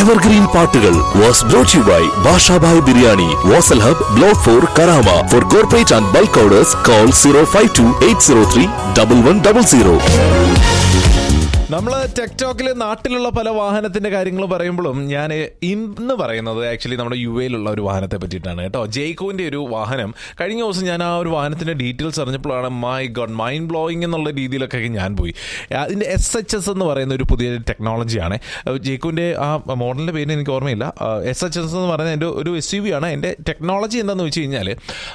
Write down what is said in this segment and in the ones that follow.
evergreen പാട്ടുകൾ was brought you by Bashabhai biryani Vasal hub block four Karama for corporate and bulk orders call zero five two eight zero three double one double zero നമ്മൾ ടെക്ടോക്കിൽ നാട്ടിലുള്ള പല വാഹനത്തിന്റെ കാര്യങ്ങൾ പറയുമ്പോഴും ഞാൻ ഇന്ന് പറയുന്നത് ആക്ച്വലി നമ്മുടെ യു എയിലുള്ള ഒരു വാഹനത്തെ പറ്റിയിട്ടാണ് കേട്ടോ ജെയ്ക്കോന്റെ ഒരു വാഹനം കഴിഞ്ഞ ദിവസം ഞാൻ ആ ഒരു വാഹനത്തിന്റെ ഡീറ്റെയിൽസ് അറിഞ്ഞപ്പോഴാണ് മൈ ഗോഡ് മൈൻഡ് ബ്ലോയിങ് എന്നുള്ള രീതിയിലൊക്കെ ഞാൻ പോയി അതിന്റെ എസ് എച്ച് എസ് എന്ന് പറയുന്ന ഒരു പുതിയ ടെക്നോളജിയാണ് ജെയ്ക്കോന്റെ ആ മോഡലിന്റെ പേര് എനിക്ക് ഓർമ്മയില്ല എസ് എച്ച് എസ് എന്ന് പറയുന്ന എൻ്റെ ഒരു എസ് യു വി ആണ് എൻ്റെ ടെക്നോളജി എന്താണെന്ന് വെച്ച് കഴിഞ്ഞാൽ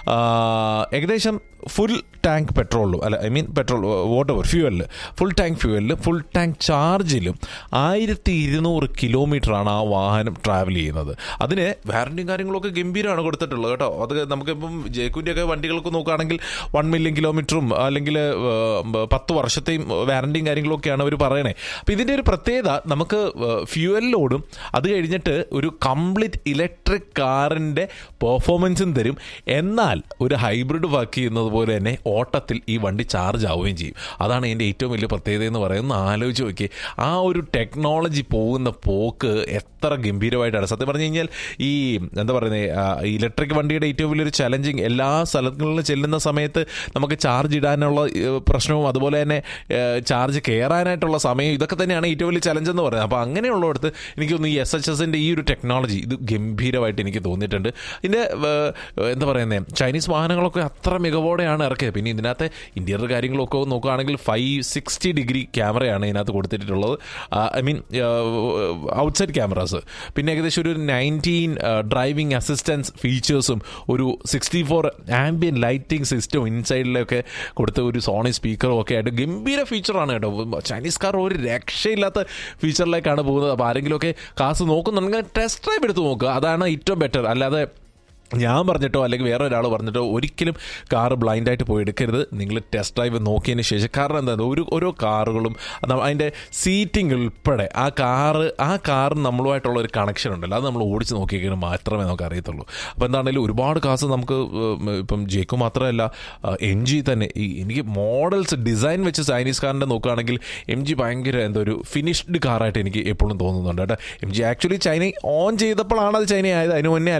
ഏകദേശം ഫുൾ ടാങ്ക് പെട്രോളിലും അല്ല I mean petrol whatever ഫ്യൂവലിൽ ഫുൾ ടാങ്ക് ഫ്യൂവലിൽ ഫുൾ ടാങ്ക് ചാർജിലും ആയിരത്തി ഇരുന്നൂറ് കിലോമീറ്ററാണ് ആ വാഹനം ട്രാവൽ ചെയ്യുന്നത് അതിന് വാറണ്ടിയും കാര്യങ്ങളൊക്കെ ഗംഭീരമാണ് കൊടുത്തിട്ടുള്ളത് കേട്ടോ അത് നമുക്കിപ്പം ജേക്കുൻ്റെ ഒക്കെ വണ്ടികൾക്ക് നോക്കുകയാണെങ്കിൽ വൺ മില്യൺ കിലോമീറ്ററും അല്ലെങ്കിൽ ഏഹ്, പത്ത് വർഷത്തെയും വാറണ്ടിയും കാര്യങ്ങളൊക്കെയാണ് അവർ പറയണേ അപ്പോൾ ഇതിൻ്റെ ഒരു പ്രത്യേകത നമുക്ക് ഫ്യൂവലിലോടും അത് കഴിഞ്ഞിട്ട് ഒരു കംപ്ലീറ്റ് ഇലക്ട്രിക് കാറിൻ്റെ പെർഫോമൻസും തരും എന്നാൽ ഒരു ഹൈബ്രിഡ് വർക്ക് ചെയ്യുന്നത് പോലെ തന്നെ ഓട്ടത്തിൽ ഈ വണ്ടി ചാർജ് ആവുകയും ചെയ്യും അതാണ് എൻ്റെ ഏറ്റവും വലിയ പ്രത്യേകത എന്ന് പറയുന്നത് ആലോചിച്ച് നോക്കി ആ ഒരു ടെക്നോളജി പോകുന്ന പോക്ക് എത്ര ഗംഭീരമായിട്ടാണ് സത്യം പറഞ്ഞു കഴിഞ്ഞാൽ ഈ എന്താ പറയുന്നത് ഇലക്ട്രിക് വണ്ടിയുടെ ഏറ്റവും വലിയൊരു ചലഞ്ചിങ് എല്ലാ സ്ഥലങ്ങളിലും ചെല്ലുന്ന സമയത്ത് നമുക്ക് ചാർജ് ഇടാനുള്ള ഏഹ്, പ്രശ്നവും അതുപോലെ തന്നെ ഏഹ്, ചാർജ് കയറാനായിട്ടുള്ള സമയം ഇതൊക്കെ തന്നെയാണ് ഏറ്റവും വലിയ ചലഞ്ച് എന്ന് പറയുന്നത് അപ്പോൾ അങ്ങനെയുള്ളിടത്ത് എനിക്ക് തോന്നുന്നു ഈ എസ് എച്ച് എസിൻ്റെ ഈ ഒരു ടെക്നോളജി ഇത് ഗംഭീരമായിട്ട് എനിക്ക് തോന്നിയിട്ടുണ്ട് ഇതിൻ്റെ ഏഹ്, എന്താ പറയുന്നത് ചൈനീസ് വാഹനങ്ങളൊക്കെ അത്ര മികവോടെയാണ് ഇറക്കിയത് പിന്നെ ഇതിനകത്ത് ഇന്ത്യയുടെ കാര്യങ്ങളൊക്കെ നോക്കുകയാണെങ്കിൽ ഫൈവ് സിക്സ്റ്റി ഡിഗ്രി ക്യാമറയാണ് ഇതിനകത്ത് കൊടുത്തിട്ടുള്ളത് ഐ മീൻ ഔട്ട്സൈഡ് ക്യാമറാസ് പിന്നെ ഏകദേശം ഒരു നയൻറ്റീൻ ഡ്രൈവിംഗ് അസിസ്റ്റൻസ് ഫീച്ചേഴ്സും ഒരു സിക്സ്റ്റി ഫോർ ആംബിയൻ ലൈറ്റിംഗ് സിസ്റ്റവും ഇൻസൈഡിലൊക്കെ കൊടുത്ത ഒരു സോണി സ്പീക്കറും ഒക്കെ ആയിട്ട് ഗംഭീര ഫീച്ചറാണ് കേട്ടോ ചൈനീസ് കാർ ഒരു രക്ഷയില്ലാത്ത ഫീച്ചറിലേക്കാണ് പോകുന്നത് അപ്പോൾ ആരെങ്കിലുമൊക്കെ കാസ് നോക്കുന്നുണ്ടെങ്കിൽ ടെസ്റ്റ് ഡ്രൈവ് എടുത്ത് നോക്കുക അതാണ് ഏറ്റവും ബെറ്റർ അല്ലാതെ ഞാൻ പറഞ്ഞിട്ടോ അല്ലെങ്കിൽ വേറെ ഒരാൾ പറഞ്ഞിട്ടോ ഒരിക്കലും കാറ് ബ്ലൈൻഡായിട്ട് പോയി എടുക്കരുത് നിങ്ങൾ ടെസ്റ്റ് ഡ്രൈവ് നോക്കിയതിന് ശേഷം കാരണം എന്താ ഒരു ഓരോ കാറുകളും അത് അതിൻ്റെ സീറ്റിംഗ് ഉൾപ്പെടെ ആ കാറ് ആ കാറും നമ്മളുമായിട്ടുള്ള ഒരു കണക്ഷൻ ഉണ്ടല്ലോ അത് നമ്മൾ ഓടിച്ച് നോക്കിക്കഴിഞ്ഞാൽ മാത്രമേ നമുക്ക് അറിയത്തുള്ളൂ അപ്പോൾ എന്താണെങ്കിലും ഒരുപാട് കാസ് നമുക്ക് ഉം, ഇപ്പം ജേക്കു മാത്രമല്ല എം ജി തന്നെ ഈ എനിക്ക് മോഡൽസ് ഡിസൈൻ വെച്ച് ചൈനീസ് കാറിൻ്റെ നോക്കുകയാണെങ്കിൽ എം ജി ഭയങ്കര എന്താ ഒരു ഫിനിഷ്ഡ് കാറായിട്ട് എനിക്ക് എപ്പോഴും തോന്നുന്നുണ്ട് കേട്ടോ M G actually China on ചെയ്തപ്പോഴാണ് അത് ചൈന ആയത് അതിന് മുന്നേ